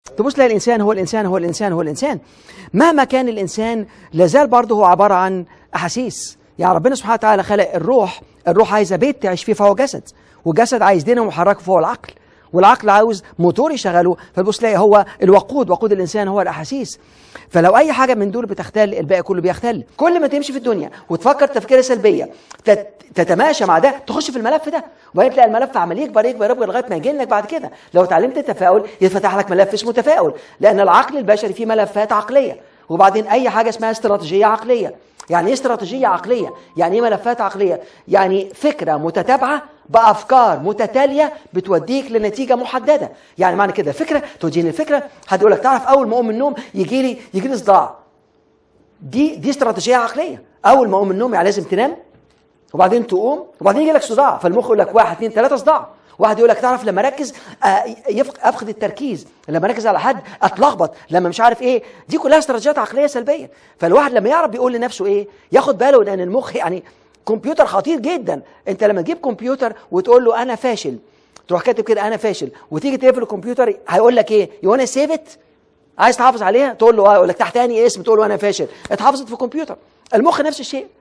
تبص تلاقي الانسان هو الانسان هو الانسان هو الانسان مهما كان الانسان لازال برضه هو عباره عن احاسيس يعني ربنا سبحانه وتعالى خلق الروح الروح عايزه بيت تعيش فيه فهو جسد والجسد عايز دينامو محركه فهو العقل والعقل عاوز موتور يشغله فتبص تلاقي هو الوقود وقود الانسان هو الاحاسيس فلو اي حاجه من دول بتختل الباقي كله بيختل كل ما تمشي في الدنيا وتفكر تفكير سلبيه تت- تتماشى مع ده تخش في الملف ده وبعدين تلاقي الملف عمال يكبر يكبر يكبر لغايه ما يجي لك بعد كده لو اتعلمت التفاؤل يتفتح لك ملف اسمه تفاؤل لان العقل البشري فيه ملفات عقليه وبعدين اي حاجه اسمها استراتيجيه عقليه يعني ايه استراتيجيه عقليه يعني ايه ملفات عقليه يعني فكره متتابعه بافكار متتاليه بتوديك لنتيجه محدده يعني معنى كده فكره توديني الفكره حد يقول لك تعرف اول ما اقوم من النوم يجي لي يجي لي صداع دي دي استراتيجيه عقليه اول ما اقوم من النوم يعني لازم تنام وبعدين تقوم وبعدين يجي لك صداع فالمخ يقول لك واحد اثنين ثلاثه صداع واحد يقول لك تعرف لما اركز آه، يفق- افقد التركيز لما اركز على حد اتلخبط لما مش عارف ايه دي كلها استراتيجيات عقليه سلبيه فالواحد لما يعرف بيقول لنفسه ايه ياخد باله لان المخ يعني كمبيوتر خطير جدا انت لما تجيب كمبيوتر وتقول له انا فاشل تروح كاتب كده انا فاشل وتيجي تقفل الكمبيوتر هيقول لك ايه يو وانا سيف ات عايز تحافظ عليها تقول له اه يقول لك تحت اني اسم تقول له انا فاشل اتحفظت في الكمبيوتر المخ نفس الشيء